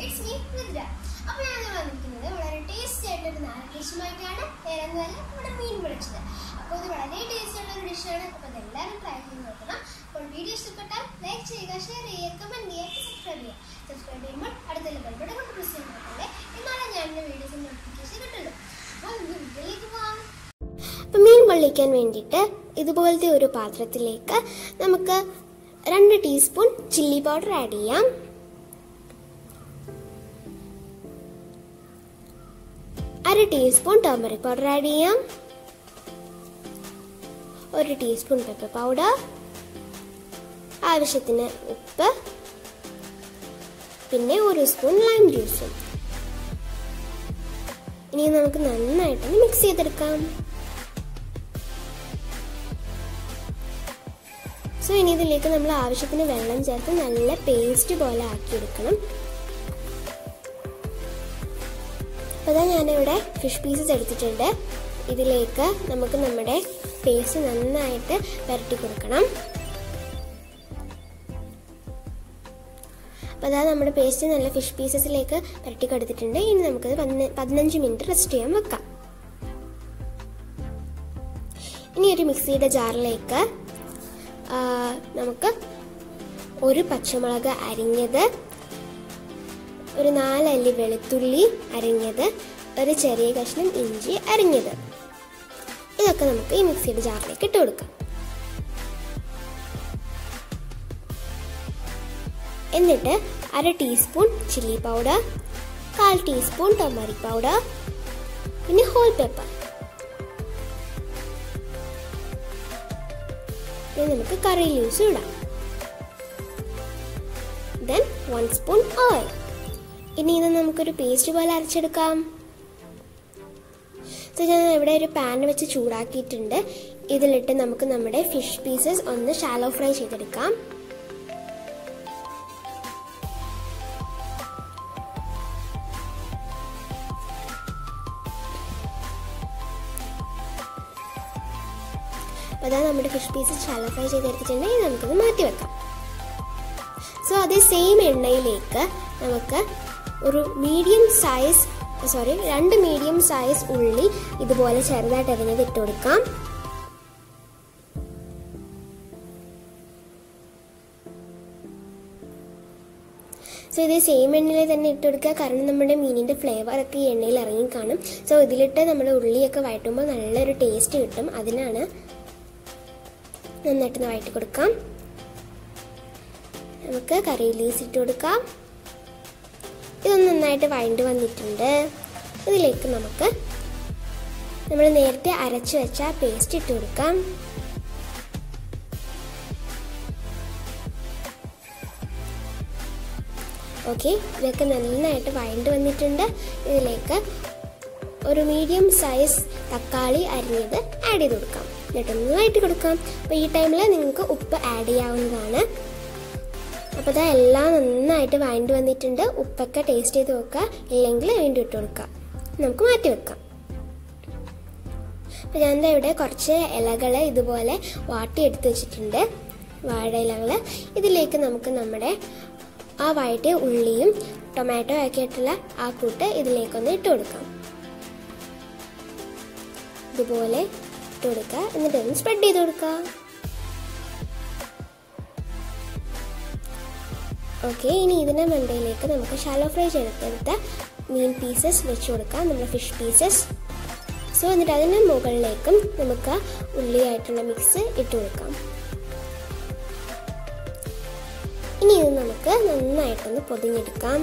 it's me നിദ്ര അപ്പോൾ ഞാൻ ഇന്ന് വന്നിരിക്കുന്നത് വളരെ ടേസ്റ്റി ആയിട്ടൊരു നാടൻ ഡിഷുമായിട്ടാണ് വേറെ ഒന്നുമല്ല നമ്മുടെ മീൻ പൊളിച്ചത് അപ്പോൾ ഇത് വളരെ ടേസ്റ്റി ഉള്ള ഒരു ഡിഷാണ് അപ്പോൾ അതെല്ലാവരും ട്രൈ ചെയ്ത് നോക്കണം അപ്പോൾ വീഡിയോ ഇഷ്ടപ്പെട്ടാൽ ലൈക്ക് ചെയ്യുക ഷെയർ ചെയ്യുക കമൻറ്റ് ചെയ്യുക സബ്സ്ക്രൈബ് ചെയ്യുക സബ്സ്ക്രൈബ് ചെയ്യുമ്പോൾ അടുത്തുള്ള ബെൽബടെ കൊണ്ട് പ്രസ് ചെയ്യുമ്പോൾ എന്നാലും ഞാൻ എൻ്റെ വീഡിയോസ് നോട്ടിഫിക്കേഷൻ കിട്ടുള്ളൂ അപ്പോൾ നമുക്ക് വീട്ടിലേക്ക് പോകാം അപ്പം മീൻ പൊള്ളിക്കാൻ വേണ്ടിയിട്ട് ഇതുപോലത്തെ ഒരു പാത്രത്തിലേക്ക് നമുക്ക് രണ്ട് ടീസ്പൂൺ ചില്ലി പൗഡർ ആഡ് ചെയ്യാം അര ടീസ്പൂൺ ടർമറിക് പൗഡർ ആഡ് ചെയ്യാം ഒരു ടീസ്പൂൺ പെപ്പർ പൗഡർ ആവശ്യത്തിന് ഉപ്പ് പിന്നെ ഒരു സ്പൂൺ ലൈം ജ്യൂസും ഇനി നമുക്ക് നന്നായിട്ടൊന്ന് മിക്സ് ചെയ്തെടുക്കാം സോ ഇനി ഇതിലേക്ക് നമ്മൾ ആവശ്യത്തിന് വെള്ളം ചേർത്ത് നല്ല പേസ്റ്റ് പോലെ ആക്കിയെടുക്കണം അപ്പോൾ അതാ ഞാനിവിടെ ഫിഷ് പീസസ് എടുത്തിട്ടുണ്ട് ഇതിലേക്ക് നമുക്ക് നമ്മുടെ പേസ്റ്റ് നന്നായിട്ട് പുരട്ടി കൊടുക്കണം അപ്പോൾ അതാ നമ്മുടെ പേസ്റ്റ് നല്ല ഫിഷ് പീസസിലേക്ക് പുരട്ടി കൊടുത്തിട്ടുണ്ട് ഇനി നമുക്കത് പതിന- പതിനഞ്ച് മിനിറ്റ് റെസ്റ്റ് ചെയ്യാൻ വെക്കാം ഇനി ഒരു മിക്സിയുടെ ജാറിലേക്ക് ആ, നമുക്ക് ഒരു പച്ചമുളക് അരിഞ്ഞത് ഒരു നാലല്ലി വെളുത്തുള്ളി അരിഞ്ഞത് ഒരു ചെറിയ കഷ്ണം ഇഞ്ചി അരിഞ്ഞത് ഇതൊക്കെ നമുക്ക് ഈ മിക്സിയുടെ ജാറിലേക്ക് ഇട്ട് കൊടുക്കാം എന്നിട്ട് അര ടീസ്പൂൺ ചില്ലി പൗഡർ കാൽ ടീസ്പൂൺ ടൊമാറ്റോ പൗഡർ പിന്നെ ഹോൾ പെപ്പർ ഇനി നമുക്ക് കറി ലീവ്സ് ഇടാം ദെൻ വൺ സ്പൂൺ ഓയിൽ ഇനി ഇത് നമുക്കൊരു പേസ്റ്റ് പോലെ അരച്ചെടുക്കാം സോ ഞാൻ ഇവിടെ ഒരു പാൻ വെച്ച് ചൂടാക്കിയിട്ടുണ്ട് ഇതിലിട്ട് നമുക്ക് നമ്മുടെ ഫിഷ് പീസസ് ഒന്ന് ഷാലോ ഫ്രൈ ചെയ്തെടുക്കാം അപ്പോൾ അതാ നമ്മുടെ ഫിഷ് പീസസ് ഷാലോ ഫ്രൈ ചെയ്തെടുത്തിട്ടുണ്ടെങ്കിൽ നമുക്കത് മാറ്റി വെക്കാം സോ അതേ സെയിം എണ്ണയിലേക്ക് നമുക്ക് ഒരു മീഡിയം സൈസ് സോറി രണ്ട് മീഡിയം സൈസ് ഉള്ളി ഇതുപോലെ ചെറുതായിട്ട് അരിഞ്ഞത് ഇട്ട് കൊടുക്കാം സോ ഇതേ സെയിം എണ്ണയിൽ തന്നെ ഇട്ട് കൊടുക്കുക കാരണം നമ്മുടെ മീനിൻ്റെ ഫ്ലേവർ ഒക്കെ ഈ എണ്ണയിൽ ഇറങ്ങി കാണും സോ ഇതിലിട്ട് നമ്മുടെ ഉള്ളിയൊക്കെ വഴറ്റുമ്പോൾ നല്ലൊരു ടേസ്റ്റ് കിട്ടും അതിനാണ് നന്നായിട്ട് വഴറ്റി കൊടുക്കാം നമുക്ക് കറി ലീസ് ഇട്ട് കൊടുക്കാം ഇതൊന്ന് നന്നായിട്ട് വഴണ്ട് വന്നിട്ടുണ്ട് ഇതിലേക്ക് നമുക്ക് നമ്മൾ നേരത്തെ അരച്ചു വെച്ച പേസ്റ്റ് ഇട്ട് കൊടുക്കാം ഓക്കെ ഇതൊക്കെ നന്നായിട്ട് വഴണ്ട് വന്നിട്ടുണ്ട് ഇതിലേക്ക് ഒരു മീഡിയം സൈസ് തക്കാളി അരിഞ്ഞത് ആഡ് ചെയ്ത് കൊടുക്കാം എന്നിട്ട് നന്നായിട്ട് കൊടുക്കാം അപ്പോൾ ഈ ടൈമിൽ നിങ്ങൾക്ക് ഉപ്പ് ആഡ് ചെയ്യാവുന്നതാണ് അപ്പോൾ ഇതാ എല്ലാം നന്നായിട്ട് വഴണ്ട് വന്നിട്ടുണ്ട് ഉപ്പൊക്കെ ടേസ്റ്റ് ചെയ്ത് നോക്കുക ഇല്ലെങ്കിൽ വീണ്ടും ഇട്ട് കൊടുക്കാം നമുക്ക് മാറ്റി വെക്കാം അപ്പോൾ ഞാൻ ദാ ഇവിടെ കുറച്ച് ഇലകൾ ഇതുപോലെ വാട്ടി എടുത്ത് വെച്ചിട്ടുണ്ട് വാഴ ഇലകൾ ഇതിലേക്ക് നമുക്ക് നമ്മുടെ ആ വഴറ്റിയ ഉള്ളിയും ടൊമാറ്റോ ഒക്കെ ആയിട്ടുള്ള ആ കൂട്ട് ഇതിലേക്കൊന്ന് ഇട്ട് കൊടുക്കാം ഇതുപോലെ ഇട്ട് കൊടുക്കുക എന്നിട്ട് ഒന്ന് സ്പ്രെഡ് ചെയ്ത് കൊടുക്കുക ഓക്കെ ഇനി ഇതിൻ്റെ മണ്ടയിലേക്ക് നമുക്ക് ഷാലോ ഫ്രൈ ചെയ്തെടുത്ത മീൻ പീസസ് വെച്ച് കൊടുക്കാം നമ്മുടെ ഫിഷ് പീസസ് സോ എന്നിട്ട് അതിന് മുകളിലേക്കും നമുക്ക് ഉള്ളിയായിട്ടുള്ള മിക്സ് ഇട്ട് കൊടുക്കാം ഇനി ഇത് നമുക്ക് നന്നായിട്ടൊന്ന് പൊതിഞ്ഞെടുക്കാം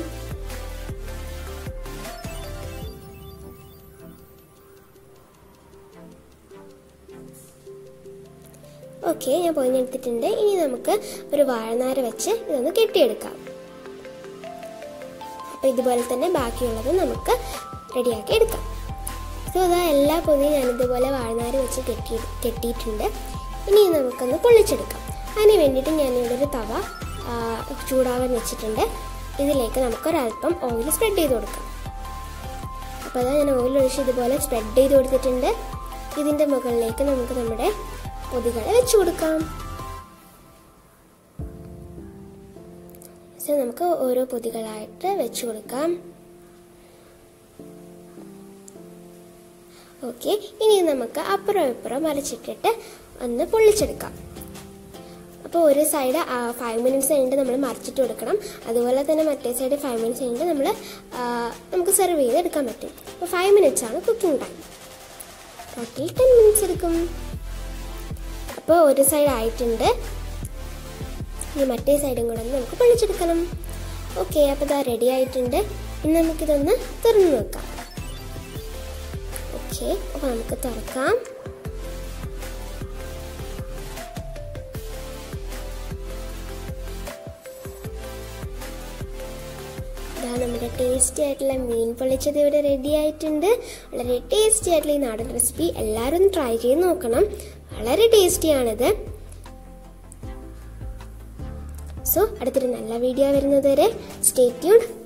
ഓക്കെ ഞാൻ പൊതിഞ്ഞെടുത്തിട്ടുണ്ട് ഇനി നമുക്ക് ഒരു വാഴനാര വെച്ച് ഇതൊന്ന് കെട്ടിയെടുക്കാം അപ്പോൾ ഇതുപോലെ തന്നെ ബാക്കിയുള്ളത് നമുക്ക് റെഡിയാക്കി എടുക്കാം സോ അതാ എല്ലാ പൊതിയും ഞാനിതുപോലെ വാഴനാര് വെച്ച് കെട്ടി കെട്ടിയിട്ടുണ്ട് ഇനി ഇത് നമുക്കൊന്ന് പൊള്ളിച്ചെടുക്കാം അതിന് വേണ്ടിയിട്ട് ഞാനിവിടെ ഒരു തവ ആ, ചൂടാവാൻ വെച്ചിട്ടുണ്ട് ഇതിലേക്ക് നമുക്കൊരല്പം ഓയിൽ സ്പ്രെഡ് ചെയ്ത് കൊടുക്കാം അപ്പോൾ അതാ ഞാൻ ഓയിൽ ഒഴിച്ച് ഇതുപോലെ സ്പ്രെഡ് ചെയ്ത് കൊടുത്തിട്ടുണ്ട് ഇതിൻ്റെ മുകളിലേക്ക് നമുക്ക് നമ്മുടെ പൊതികളെ വെച്ച് കൊടുക്കാം സോ നമുക്ക് ഓരോ പൊതികളായിട്ട് വെച്ച് കൊടുക്കാം ഓക്കെ ഇനി നമുക്ക് അപ്പുറം ഇപ്പുറം മറിച്ചിട്ടിട്ട് ഒന്ന് പൊള്ളിച്ചെടുക്കാം അപ്പോൾ ഒരു സൈഡ് ഫൈവ് മിനിറ്റ്സ് കഴിഞ്ഞിട്ട് നമ്മൾ മറിച്ചിട്ട് കൊടുക്കണം അതുപോലെ തന്നെ മറ്റേ സൈഡ് ഫൈവ് മിനിറ്റ്സ് കഴിഞ്ഞിട്ട് നമ്മൾ നമുക്ക് സെർവ് ചെയ്ത് എടുക്കാൻ പറ്റും അപ്പോൾ ഫൈവ് മിനിറ്റ്സ് ആണ് cooking time total ten minutes എടുക്കും അപ്പോൾ ഒരു സൈഡ് ആയിട്ടുണ്ട് ഇനി മറ്റേ സൈഡും കൂടെ ഒന്ന് നമുക്ക് പൊള്ളിച്ചെടുക്കണം ഓക്കെ അപ്പോൾ ഇതാ റെഡി ആയിട്ടുണ്ട് ഇനി നമുക്കിതൊന്ന് തുറന്നു നോക്കാം ഓക്കെ അപ്പോൾ നമുക്ക് തുറക്കാം ഇതാ നമ്മുടെ ടേസ്റ്റി ആയിട്ടുള്ള മീൻ പൊള്ളിച്ചത് ഇവിടെ റെഡി ആയിട്ടുണ്ട് വളരെ ടേസ്റ്റി ആയിട്ടുള്ള ഈ നാടൻ റെസിപ്പി എല്ലാവരും ഒന്ന് ട്രൈ ചെയ്ത് നോക്കണം വളരെ ടേസ്റ്റിയാണിത് സോ അടുത്തൊരു നല്ല വീഡിയോ വരുന്നത് വരെ സ്റ്റേ ട്യൂൺ